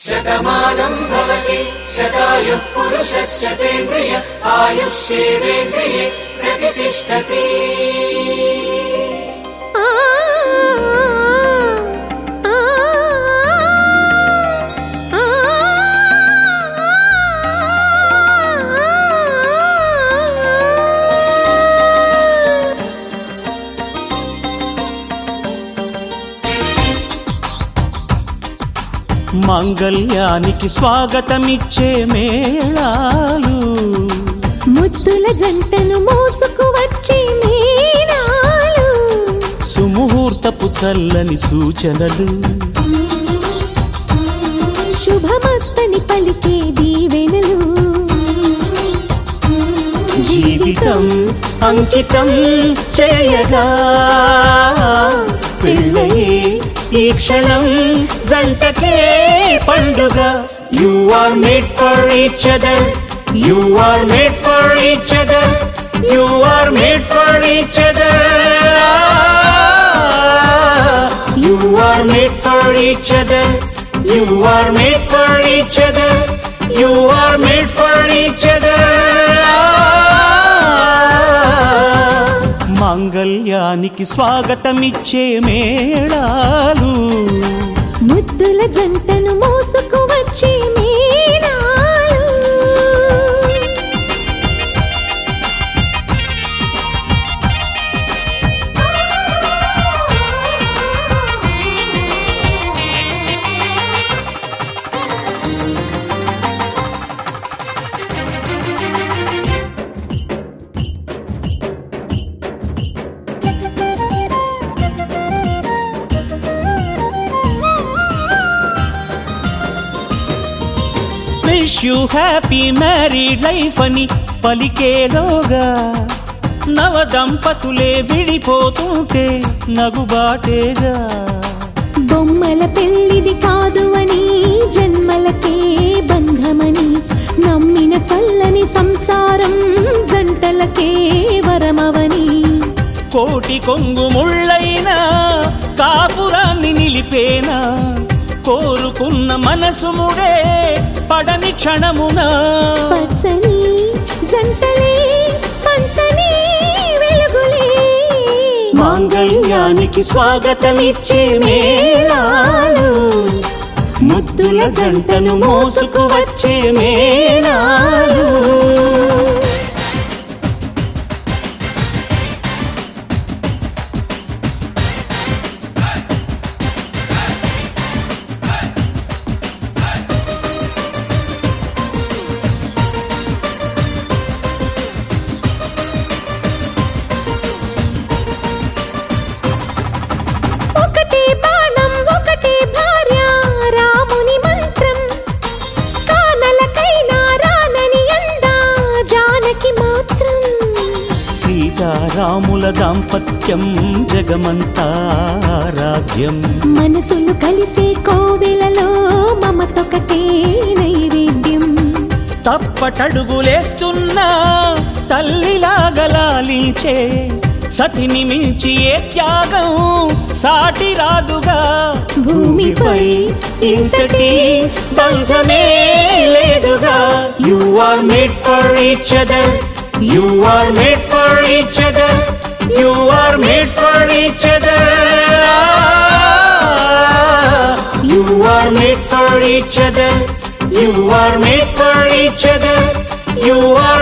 శతమానం భవతి శతాయుః పురుషः శతేంద్రియ ఆయుష్యేవేంద్రియే ప్రతిష్టతి ఆ ఆ ఆ మాంగళ్యానికి స్వాగతమిచ్చే మేళాలు ముద్దుల జంటను మోసుకు వచ్చే మీనాలు సుముహూర్తపు చల్లని సూచనలు శుభమస్తని పలికే దీవెనలు జీవితం అంకితం చేయగా పెళ్ళయే ఈ క్షణం జంటకే పండుగ you are made for each other you are made for each other you are made for each other you are made for each other you are made for each other you are made for each other మాంగళ్యానికి స్వాగతమిచ్చే మేళాలు ముద్దుల జంటను మోసుకు వచ్చే మీనాలు wish you happy married life అని పలికేలోగా నవ దంపతులే విడిపోతుంటే నగుబాటేగా బొమ్మల పెళ్లిది కాదు అని జన్మలకే బంధమని నమ్మిన చల్లని సంసారం జంటలకే వరమవని కోటి కొంగు ముళ్ళైనా కాపురాన్ని నిలిపేనా కోరుకున్న మనసు ముడే పడని క్షణమునా పచ్చని జంటలే పంచని వెలుగులే మాంగళ్యానికి స్వాగతమిచ్చే మేళాలు ముద్దుల జంటను మోసుకు వచ్చే మేళాలు ఒకటే బాణం ఒకటే భార్య రాముని మంత్రం కానలకైనా రానని అందా జానకి మాత్రం సీతారాముల దాంపత్యం జగమంతా రాజ్యం మనసులు కలిసే కోవెలలో మమతొకటే నైవేద్యం తప్పటడుగులేస్తున్నా తల్లిలాగలాలించే సతిని మించి ఏ త్యాగం సాటి రాదుగా భూమిపై ఇంతటి బంధమే లేదుగా you are made for each other you are made for each other you are made for each other you are made for each other you are made for each other you are